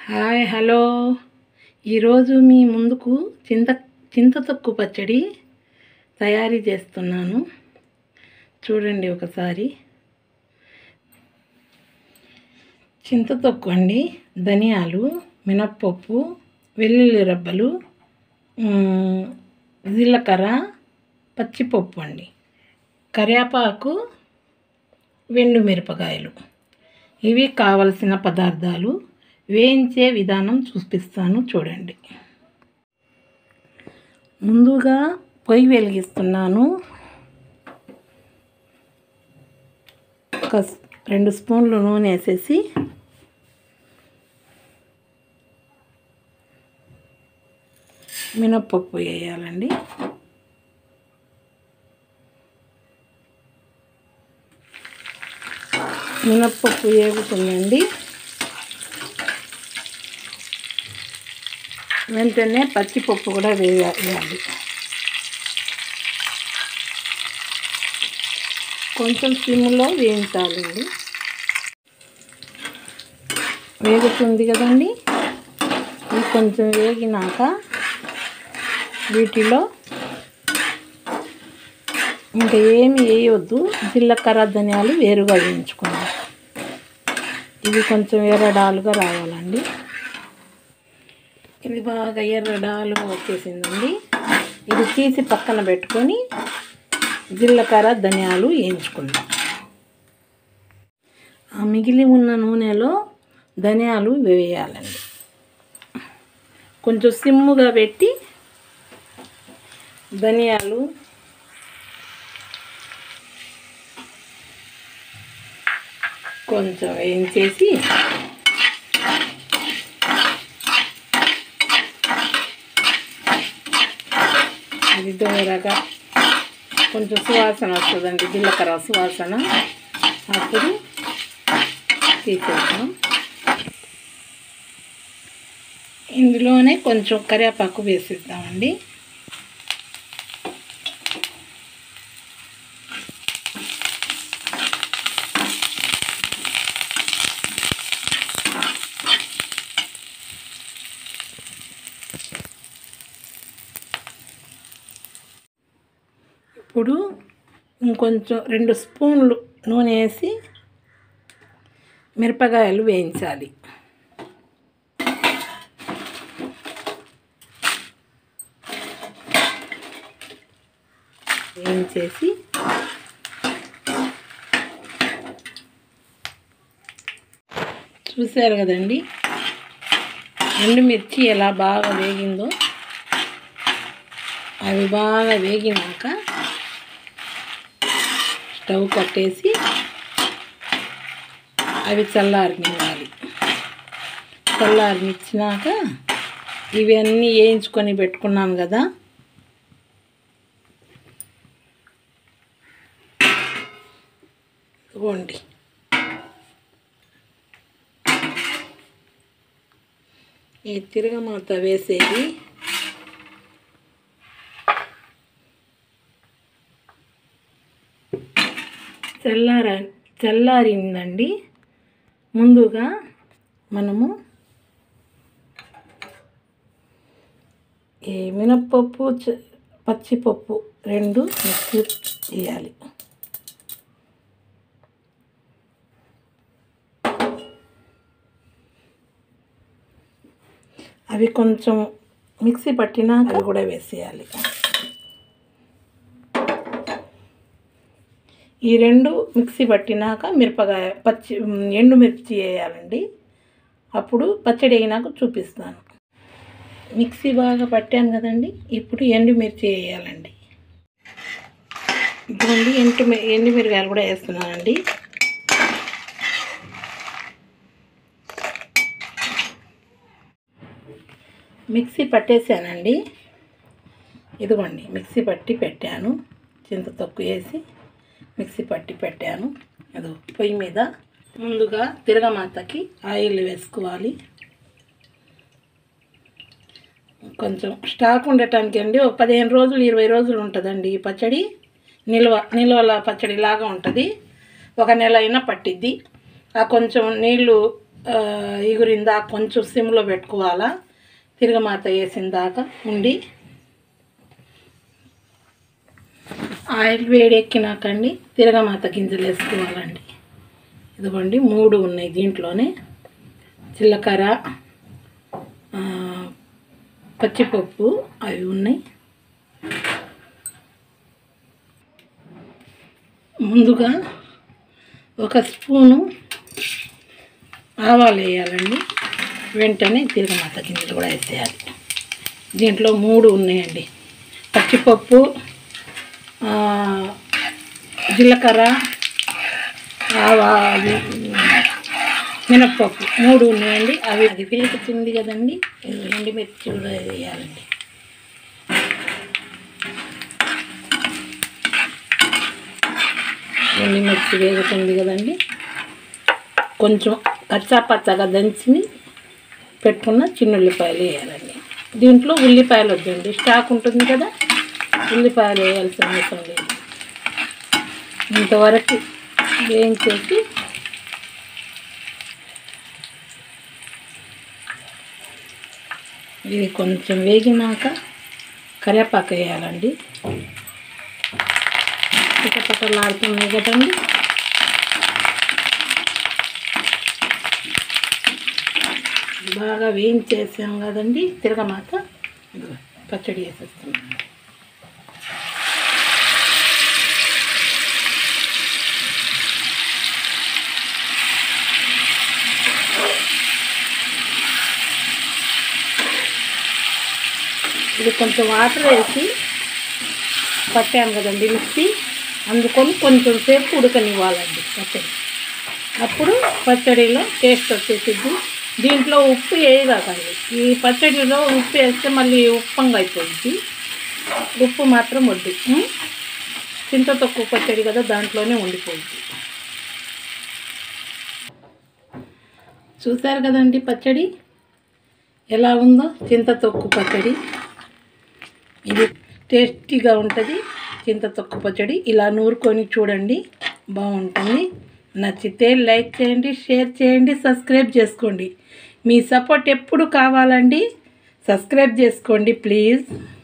Hi hello ఈరోజు మీ ముందుకు చింత చింత తొక్కు పచ్చడి తయారీ చేస్తున్నాను చూడండి ఒకసారి చింత తొక్కు అండి ధనియాలు మినప్పప్పు వెల్లుల్లి రబ్బలు మ్, జీలకర్ర పచ్చిపప్పు అండి కరివేపాకు వెండు మిరపకాయలు ఇవి కావలసిన పదార్థాలు వేయించే విధానం చూపిస్తాను చూడండి ముందుగా పొయ్యి వెలిగిస్తున్నాను ఒక స్- రెండు స్పూన్లు నూనె వేసేసి మినప్పప్పు వేయాలండి మినప్పప్పు వేగుతుందండి వెంటనే పచ్చిపప్పు కూడా వేయ- వేయాలి కొంచెం సిమ్లో వేయించాలండి వేగుతుంది కదండి ఇది కొంచెం వేగినాక వీటిలో ఇంకా ఏమి వేయొద్దు జీలకర్ర ధనియాలు వేరుగా వేయించుకోండి ఇది కొంచెం ఎర్రడాలుగా రావాలండి ఇది బాగా ఎర్రడాలుగా వచ్చేసిందండి ఇది తీసి పక్కన పెట్టుకొని జీలకర్ర ధనియాలు వేయించుకుందాం ఆ మిగిలి ఉన్న నూనెలో ధనియాలు వేయాలండి కొంచెం సిమ్ముగా పెట్టి ధనియాలు కొంచెం వేయించేసి అది దూరగా కొంచెం సువాసన వస్తుందండి జీలకర్ర సువాసన అప్పుడు తీసేద్దాం ఇందులోనే కొంచెం కరివేపాకు వేసేద్దామండి ఇప్పుడు ఇంకొంచెం రెండు స్పూన్లు నూనె వేసి మిరపకాయలు వేయించాలి వేయించేసి చూశారు కదండి ఎండుమిర్చి ఎలా బాగా వేగిందో అవి బాగా వేగినాక స్టవ్ కట్టేసి అవి చల్లారనివ్వాలి చల్లారనిచ్చినాక ఇవన్నీ వేయించుకొని పెట్టుకున్నాను కదా ఇదిగోండి ఈ తిరగమాత వేసేది చల్లార చల్లారిందండి ముందుగా మనము ఈ మినప్పప్పు చ- పచ్చిపప్పు రెండు మిక్సీ చేయాలి అవి కొంచెం మిక్సీ పట్టినాక అవి కూడా వేసేయాలి ఈ రెండు మిక్సీ పట్టినాక మిరపకాయ పచ్చి ఎండు మిర్చి వేయాలండి అప్పుడు పచ్చడి అయినాక చూపిస్తాను మిక్సీ బాగా పట్టాను కదండి ఇప్పుడు ఎండు మిర్చి వేయాలండి ఇదిగోండి ఎండు మి- ఎండు మిరకాయలు కూడా వేస్తున్నానండి మిక్సీ పట్టేసానండి ఇదిగోండి మిక్సీ పట్టి పెట్టాను చింత తొక్కు వేసి మిక్సీ పట్టి పెట్టాను అదో పొయ్యి మీద ముందుగా తిరగమాతకి ఆయిల్ వేసుకోవాలి కొంచెం స్టాక్ ఉండటానికి అండి ఒక పదిహేను రోజులు ఇరవై రోజులు ఉంటుందండి ఈ పచ్చడి నిల్వ నిల్వల పచ్చడి లాగా ఉంటుంది ఒక నెల అయినా పట్టిద్ది ఆ కొంచెం నీళ్ళు ఆ, ఎగురిందా కొంచెం సిమ్లో పెట్టుకోవాలా తిరగమాత వేసిన దాకా ఉండి ఆయిల్ వేడెక్కినాకండి తిరగమాత గింజలు వేసుకోవాలండి ఇదిగోండి మూడు ఉన్నాయి దీంట్లోనే జీలకర్ర ఆ, పచ్చిపప్పు అవి ఉన్నాయి ముందుగా ఒక స్పూను ఆవాలు వేయాలండి వెంటనే తిరగమాత గింజలు కూడా వేసేయాలి దీంట్లో మూడు ఉన్నాయండి పచ్చిపప్పు ఆ, జీలకర్ర ఆవా అది, మినప్పప్పు మూడు ఉన్నాయండి అవి అది వేగుతుంది కదండి ఇది ఎండుమిర్చి కూడా వేయాలండి ఎండుమిర్చి వేగుతుంది కదండి కొంచెం కచ్చా పచ్చగా దంచి పెట్టుకున్న చిన్న ఉల్లిపాయలు వేయాలండి దీంట్లో ఉల్లిపాయలు వద్దండి స్టాక్ ఉంటుంది కదా ఉల్లిపాయలు వేయాల్సిన అవసరం లేదు ఇంతవరకు వేయించేసి ఇది కొంచెం వేగినాక కరివేపాకు వేయాలండి పిటపటలాడుతున్నాయి కదండి బాగా వేయించేసాం కదండి తిరగమాత ఇదిగో పచ్చడి వేసేస్తున్నాం ఇది కొంచెం వాటర్ వేసి పట్టాను కదండి మిక్సీ అందుకొని కొంచెం సేపు ఉడకనివ్వాలండి పచ్చడి అప్పుడు పచ్చడిలో టేస్ట్ వచ్చేసిద్ది దీంట్లో ఉప్పు వేయకండి ఈ పచ్చడిలో ఉప్పు వేస్తే మళ్ళీ ఉప్పంగా అయిపోయింది ఉప్పు మాత్రం వద్దు ఉం? చింత తక్కువ పచ్చడి కదా దాంట్లోనే ఉండిపోయింది చూసారు కదండి పచ్చడి ఎలా ఉందో చింత తొక్కు పచ్చడి ఇది టేస్టీగా ఉంటుంది చింత తొక్కు పచ్చడి ఇలా నూరుకొని చూడండి బాగుంటుంది నచ్చితే లైక్ చేయండి షేర్ చేయండి సబ్స్క్రైబ్ చేసుకోండి మీ సపోర్ట్ ఎప్పుడు కావాలండి సబ్స్క్రైబ్ చేసుకోండి ప్లీజ్